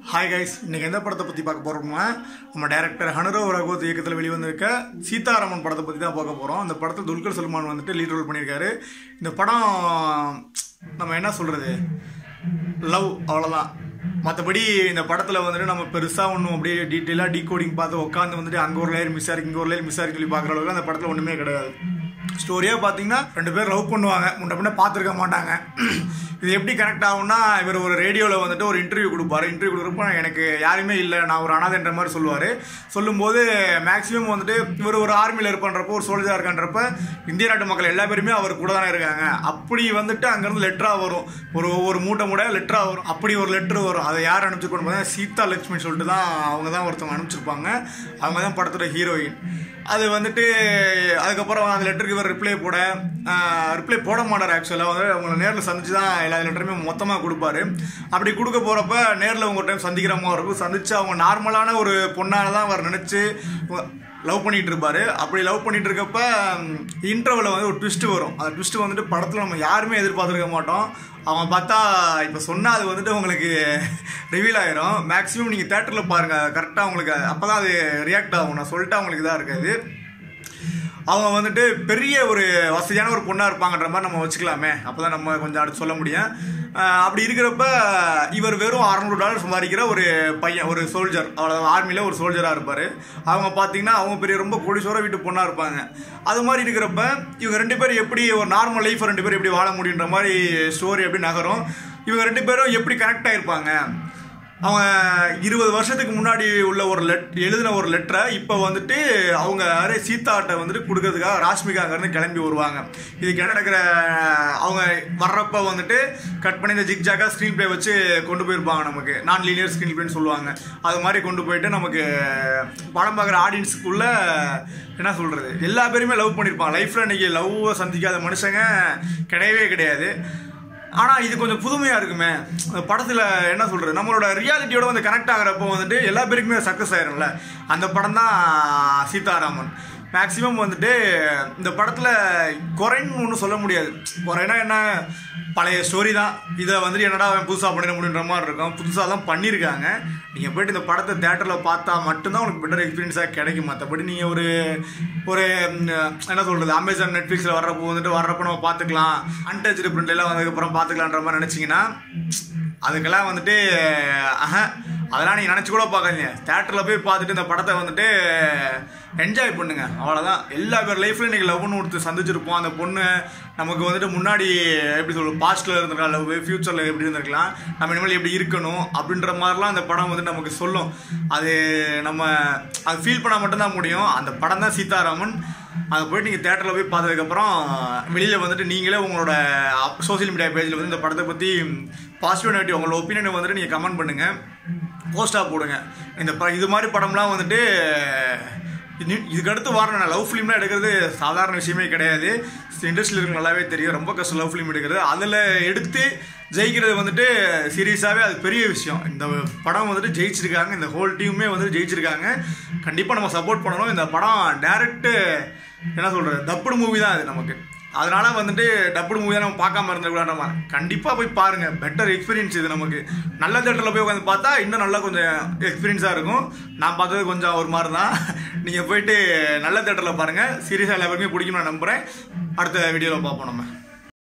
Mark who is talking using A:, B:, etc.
A: hi guys இன்னைக்கு எந்த படத்தை பற்றி பார்க்க போகிறோம்னா நம்ம டைரக்டர் ஹனுரோ ரகோத் இயக்கத்தில் வெளிவந்திருக்க சீதாராமன் படத்தை பற்றி தான் பார்க்க போகிறோம் அந்த படத்தில் துல்கர் சல்மான் வந்துட்டு லீட் ரோல் பண்ணியிருக்காரு இந்த படம் நம்ம என்ன சொல்கிறது லவ் அவ்வளோதான் மற்றபடி இந்த படத்தில் வந்துட்டு நம்ம பெருசாக ஒன்றும் அப்படியே டீட்டெயிலாக டீகோடிங் பார்த்து உட்காந்து வந்துட்டு அங்கே ஒரு லேயர் மிஸ் ஆயிருக்கு இங்கே ஒரு லேயர் மிஸ் ஆயிருக்கு சொல்லி பார்க்குற அளவுக்கு அந்த படத்தில் ஒன்றுமே கிடையாது ஸ்டோரியாக பார்த்தீங்கன்னா ரெண்டு பேர் லவ் பண்ணுவாங்க முன்ன பின்ன பார்த்துருக்க மாட்டாங்க இது எப்படி கனெக்ட் ஆகும்னா இவர் ஒரு ரேடியோவில் வந்துட்டு ஒரு இன்டர்வியூ கொடுப்பாரு இன்டர்வியூ கொடுக்குறப்ப எனக்கு யாருமே இல்லை நான் ஒரு அனாதைன்ற மாதிரி சொல்லுவார் சொல்லும்போது மேக்ஸிமம் வந்துட்டு இவர் ஒரு ஆர்மியில் இருப்பன்றப்போ ஒரு சோல்ஜராக இருக்கான்றப்ப இந்திய நாட்டு மக்கள் எல்லா பேருமே அவர் கூட தானே இருக்காங்க அப்படி வந்துட்டு அங்கேருந்து லெட்டராக வரும் ஒரு ஒரு மூட்டை மூட லெட்டராக வரும் அப்படி ஒரு லெட்டர் வரும் அதை யார் அனுப்பிச்சிருக்கணும் பார்த்தா சீதா லட்சுமி சொல்லிட்டு தான் அவங்க தான் ஒருத்தவங்க அனுப்பிச்சிருப்பாங்க அவங்க தான் படத்தோட ஹீரோயின் அது வந்துட்டு அதுக்கப்புறம் அந்த லெட்டருக்கு இவர் ரிப்ளை போட ரிப்ளை போட மாட்டார் ஆக்சுவலாக வந்து அவங்களை நேரில் சந்திச்சு தான் எல்லா லெட்டருமே மொத்தமாக கொடுப்பாரு அப்படி கொடுக்க போகிறப்ப நேரில் உங்கள் டைம் சந்திக்கிற மாதிரி இருக்கும் சந்திச்சு அவங்க நார்மலான ஒரு பொண்ணால் தான் அவர் நினச்சி லவ் பண்ணிட்டு இருப்பாரு அப்படி லவ் பண்ணிட்டு இருக்கப்ப இன்டர்வலில் வந்து ஒரு ட்விஸ்ட் வரும் அந்த ட்விஸ்ட் வந்துட்டு படத்தில் நம்ம யாருமே எதிர்பார்த்துருக்க மாட்டோம் அவன் பார்த்தா இப்போ சொன்னால் அது வந்துட்டு உங்களுக்கு ரிவீல் ஆயிரும் மேக்ஸிமம் நீங்கள் தேட்டரில் பாருங்கள் கரெக்டாக உங்களுக்கு அப்போ தான் அது ரியாக்ட் ஆகும் நான் சொல்லிட்டு அவங்களுக்கு இதாக இருக்காது அவங்க வந்துட்டு பெரிய ஒரு வசதியான ஒரு பொண்ணாக இருப்பாங்கன்ற மாதிரி நம்ம வச்சுக்கலாமே அப்போ தான் நம்ம கொஞ்சம் அடுத்து சொல்ல முடியும் ஆஹ் அப்படி இருக்கிறப்ப இவர் வெறும் அறநூறு டாலர் சம்பாதிக்கிற ஒரு பையன் ஒரு சோல்ஜர் அவ்வளோ ஆர்மியில் ஒரு சோல்ஜராக இருப்பார் அவங்க பார்த்தீங்கன்னா அவங்க பெரிய ரொம்ப கோடீஸ்வர வீட்டு பொண்ணாக இருப்பாங்க அது மாதிரி இருக்கிறப்ப இவங்க ரெண்டு பேரும் எப்படி ஒரு நார்மல் லைஃப்பை ரெண்டு பேரும் எப்படி வாழ முடியுன்ற மாதிரி ஸ்டோரி எப்படி நகரும் இவங்க ரெண்டு பேரும் எப்படி கனெக்ட் ஆகிருப்பாங்க அவங்க இருபது வருஷத்துக்கு முன்னாடி உள்ள ஒரு லெட் எழுதின ஒரு லெட்டரை இப்போ வந்துட்டு அவங்க யாரே சீதாட்ட வந்துட்டு கொடுக்கறதுக்காக ராஷ்மிகா அங்கேருந்து கிளம்பி வருவாங்க இதுக்கு என்ன நடக்கிற அவங்க வர்றப்ப வந்துட்டு கட் பண்ணி இந்த ஜிக் ஜாக்காக ஸ்க்ரீன் ப்ளே வச்சு கொண்டு போயிருப்பாங்க நமக்கு நான் லீனியர் ஸ்க்ரீன் ப்ளேன்னு சொல்லுவாங்க அது மாதிரி கொண்டு போயிட்டு நமக்கு படம் பார்க்குற ஆடியன்ஸுக்குள்ள என்ன சொல்கிறது எல்லா பேருமே லவ் பண்ணியிருப்பாங்க லைஃப்பில் இன்னைக்கு லவ்வை சந்திக்காத மனுஷங்க கிடையவே கிடையாது ஆனால் இது கொஞ்சம் புதுமையாக இருக்குமே அந்த படத்தில் என்ன சொல்கிறது நம்மளோட ரியாலிட்டியோட வந்து கனெக்ட் ஆகிறப்போ வந்துட்டு எல்லா பேருக்குமே சக்ஸஸ் ஆயிரும்ல அந்த படம் தான் சீதாராமன் மேக்ஸிமம் வந்துட்டு இந்த படத்தில் குறைன்னு ஒன்றும் சொல்ல முடியாது குறைனா என்ன பழைய ஸ்டோரி தான் இதை வந்துட்டு என்னடா அவன் புதுசாக பண்ணிட முடியுன்ற மாதிரி இருக்கும் புதுசாக தான் பண்ணியிருக்காங்க நீங்கள் போயிட்டு இந்த படத்தை தேட்டரில் பார்த்தா மட்டும்தான் உங்களுக்கு பெட்டர் எக்ஸ்பீரியன்ஸாக கிடைக்கும் மற்றபடி நீங்கள் ஒரு ஒரு ம், என்ன சொல்கிறது அமேசான் நெட்ஃப்ளிக்ஸில் வர்றப்போ வந்துட்டு வர்றப்போ நம்ம பார்த்துக்கலாம் அன்டச்சு பிரிண்ட்லாம் வந்ததுக்கப்புறம் பார்த்துக்கலான்ற மாதிரி நினச்சிங்கன்னா அதுக்கெல்லாம் வந்துட்டு ஆஹா அதெல்லாம் நீங்கள் நினச்சி கூட பார்க்காதீங்க தேட்டரில் போய் பார்த்துட்டு இந்த படத்தை வந்துட்டு என்ஜாய் பண்ணுங்க அவ்வளோதான் எல்லா பேர் லைஃப்லையும் இன்றைக்கி லவ்னு ஒருத்தர் சந்திச்சிருப்போம் அந்த பொண்ணு நமக்கு வந்துட்டு முன்னாடி எப்படி சொல்றது பாஸ்ட்டில் இருந்திருக்கலாம் லவ் ஃப்யூச்சரில் எப்படி இருந்திருக்கலாம் நம்ம இனிமேல் எப்படி இருக்கணும் அப்படின்ற மாதிரிலாம் அந்த படம் வந்து நமக்கு சொல்லும் அது நம்ம அது ஃபீல் பண்ணால் மட்டும்தான் முடியும் அந்த படம் தான் சீதாராமன் அதை போயிட்டு நீங்கள் தேட்டரில் போய் பார்த்ததுக்கப்புறம் வெளியில் வந்துட்டு நீங்களே உங்களோட சோஷியல் மீடியா பேஜில் வந்து இந்த படத்தை பற்றி பாசிட்டிவ் நெகட்டிவ் உங்களோட ஒப்பீனியனை வந்துட்டு நீங்கள் கமெண்ட் பண்ணுங்கள் போஸ்ட்டாக போடுங்க இந்த ப இது மாதிரி படம்லாம் வந்துட்டு இது- இதுக்கு அடுத்து வரணும் லவ் ஃபிலிம்லாம் எடுக்கிறது சாதாரண விஷயமே கிடையாது இண்டஸ்ட்ரியில் இருக்க நல்லாவே தெரியும் ரொம்ப கஷ்டம் லவ் ஃபிலிம் எடுக்கிறது அதில் எடுத்து ஜெயிக்கிறது வந்துட்டு சீரியஸாகவே அது பெரிய விஷயம் இந்த படம் வந்துட்டு ஜெயிச்சிருக்காங்க இந்த ஹோல் டீமுமே வந்துட்டு ஜெயிச்சிருக்காங்க கண்டிப்பாக நம்ம சப்போர்ட் பண்ணணும் இந்த படம் டேரக்ட்டு என்ன சொல்கிறது தப்புடு மூவி தான் அது நமக்கு அதனால வந்துட்டு டப்புடு மூவி நம்ம பார்க்காம இருந்துக்கூடாது மாதிரி கண்டிப்பாக போய் பாருங்க பெட்டர் எக்ஸ்பீரியன்ஸ் இது நமக்கு நல்ல தேட்டரில் போய் உட்காந்து பார்த்தா இன்னும் நல்லா கொஞ்சம் எக்ஸ்பீரியன்ஸாக இருக்கும் நான் பார்த்தது கொஞ்சம் ஒரு மாதிரி தான் நீங்கள் போயிட்டு நல்ல தேட்டரில் பாருங்கள் சீரியஸாக எல்லாருக்குமே பிடிக்கும் நான் நம்புகிறேன் அடுத்த வீடியோவில் பார்ப்போம் நம்ம